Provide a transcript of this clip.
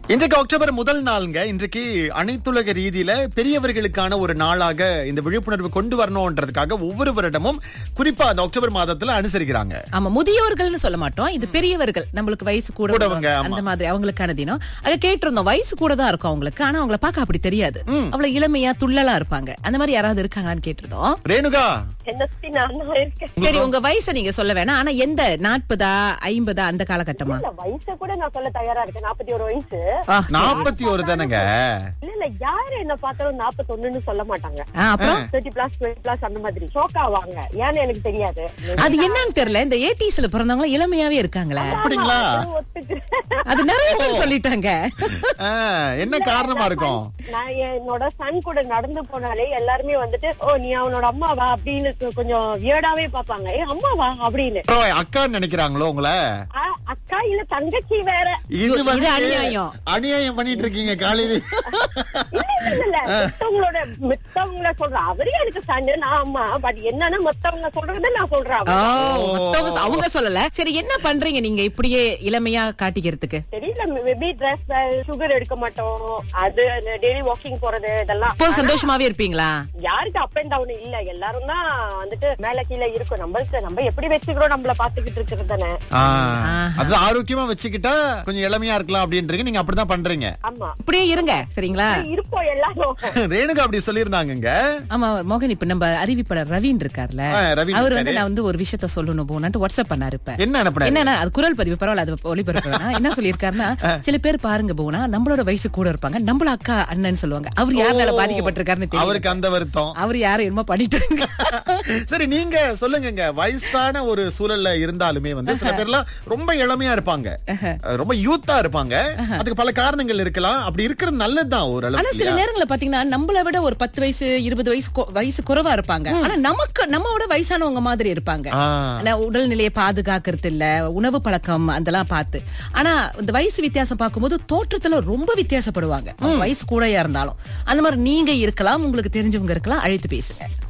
இன்றைக்கு அக்டோபர் முதல் நாளுங்க இன்றைக்கு அனைத்துலக ரீதியில பெரியவர்களுக்கான ஒரு நாளாக இந்த விழிப்புணர்வு கொண்டு வரணும்ன்றதுக்காக ஒவ்வொரு வருடமும் குறிப்பா அந்த அக்டோபர் மாதத்துல அனுசரிக்கிறாங்க ஆமா முதியோர்கள்னு சொல்ல மாட்டோம் இது பெரியவர்கள் நம்மளுக்கு வயசு கூட கூடவங்க, ஆமா. அந்த மாதிரி அவங்களுக்கான தினம் அத கேட்டிருந்தோம் வயசு கூட தான் இருக்கும் அவங்களுக்கு ஆனா அவங்கள பார்க்க அப்படி தெரியாது அவ்வளவு இளமையா துள்ளலா இருப்பாங்க அந்த மாதிரி யாராவது இருக்காங்களான்னு கேட்டிருந்தோம் ரேணுகா என்எஸ்பி நான் தான் இருக்கேன் சரி உங்க வயசை நீங்க சொல்ல வேணாம் ஆனா எந்த நாற்பதா ஐம்பதா அந்த காலகட்டமா இல்ல வயசை கூட நான் சொல்ல தயாரா இருக்கேன் நாற்பத்தி ஒரு வயசு ஆ, நாற்பத்தி ஒரு தானங்க இல்ல இல்ல யாரு என்ன பார்த்தாலும் நாற்பத்தி ஒண்ணுன்னு சொல்ல மாட்டாங்க ஆ, அப்புறம் தேர்ட்டி பிளஸ் டுவெண்ட்டி பிளஸ் அந்த மாதிரி ஷோக் ஆவாங்க ஏன்னு எனக்கு தெரியாது அது என்னன்னு தெரியல இந்த ஏடிஸ்ல பிறந்தவங்க இளமையாவே இருக்காங்களே அப்படிங்களா அது ஒத்துக்கிறேன். அது நிறைய பேர் சொல்லிட்டாங்க ஆ, என்ன காரணமா இருக்கும் நான் என்னோட சன் கூட நடந்து போனாலே எல்லாருமே வந்துட்டு ஓ நீ அவனோட அம்மாவா அப்படின்னு கொஞ்சம் வியர்டாவே பாப்பாங்க ஏ அம்மாவா அப்படின்னு அப்புறம் அக்கான்னு நினைக்கிறாங்களோ உங்களை ஆ, அக்கா இல்ல தங்கச்சி வேற இது இது வந்து அநியாயம். அநியாயம் பண்ணிட்டு இருக்கீங்க காலையில இல்ல இல்ல இல்ல மத்தவங்களோட மத்தவங்கள சொல்றேன் அவரே எனக்கு சன் நான் அம்மா பட் என்னன்னா மத்தவங்க சொல்றத நான் சொல்றேன் ஓ, அவ்வளவுதான். மத்தவங்க சொ- அவங்க சொல்லல சரி என்ன பண்றீங்க நீங்க இப்படியே இளமையா காட்டிக்கிறதுக்கு தெரியல மேபி ட்ரெஸ் சுகர் எடுக்க மாட்டோம் அது டெய்லி வாக்கிங் போறது இதெல்லாம் இப்போ சந்தோஷமாவே இருப்பீங்களா யாருக்கு அப் அண்ட் டவுன் இல்ல எல்லாரும் தான் வந்துட்டு மேல கீழே இருக்கும் நம்மளுக்கு நம்ம எப்படி வச்சுக்கிறோம் நம்மள பாத்துக்கிட்டு இருக்கிறது தானே ஆ, அது ஆரோக்கியமா வச்சுக்கிட்டா கொஞ்சம் இளமையா இருக்கலாம் அப்படின்றீங்க நீங்க அப்படிதான் பண்றீங்க ஆமா இப்படியே இருங்க சரிங்களா இருப்போம் எல்லாரும் ரேணுகா அப்படி சொல்லியிருந்தாங்கங்க ஆமா மோகன் இப்ப நம்ம அறிவிப்பாளர் ரவீன் இருக்கார்ல ஆ, ரவீன் அவர் வந்து இருக்காரு. நான் வந்து ஒரு விஷயத்த சொல்லணும் போனான்ட்டு வாட்ஸ்அப் பண்ணாரு இப்ப என்ன அனுப்புனாரு என்னன்னா அது குரல் பதிவு பரவாயில்ல அது ஒளிபரப்பு வேணாம். என்ன சொல்லியிருக்காருன்னா சில பேர் பாருங்க போனா நம்மளோட வயசு கூட இருப்பாங்க நம்மள அக்கா அண்ணன் சொல்லுவாங்க அவர் யாருனால பாதிக்கப்பட்டிருக்காருன்னு தெரியும் அவருக்கு அந்த வருத்தம் அவர் யாரும் என்னமோ பண்ணிட்டு சரி நீங்க சொல்லுங்கங்க வயசான ஒரு சூழல்ல இருந்தாலுமே வந்து சில பேர்லாம் ரொம்ப இளமையா இருப்பாங்க ரொம்ப யூத்தா இருப்பாங்க அதுக்கு பல காரணங்கள் இருக்கலாம் அப்படி இருக்கிறது நல்லதுதான் ஆனா ஓரளவு சில நேரங்கள்ல பாத்தீங்கன்னா நம்மள விட ஒரு பத்து வயசு இருபது வயசு கொ- வயசு குறைவா இருப்பாங்க ஆனா நமக்கு நம்மளோட வயசானவங்க மாதிரி இருப்பாங்க ஆ. ஆனா உடல்நிலையை பாதுகாக்கிறது இல்ல உணவு பழக்கம் அதெல்லாம் பார்த்து ஆனா இந்த வயசு வித்தியாசம் பார்க்கும்போது தோற்றத்துல ரொம்ப வித்தியாசப்படுவாங்க வயசு கூடயா இருந்தாலும் அந்த மாதிரி நீங்க இருக்கலாம் உங்களுக்கு தெரிஞ்சவங்க இருக்கலாம் அழைத்து பேசுங்க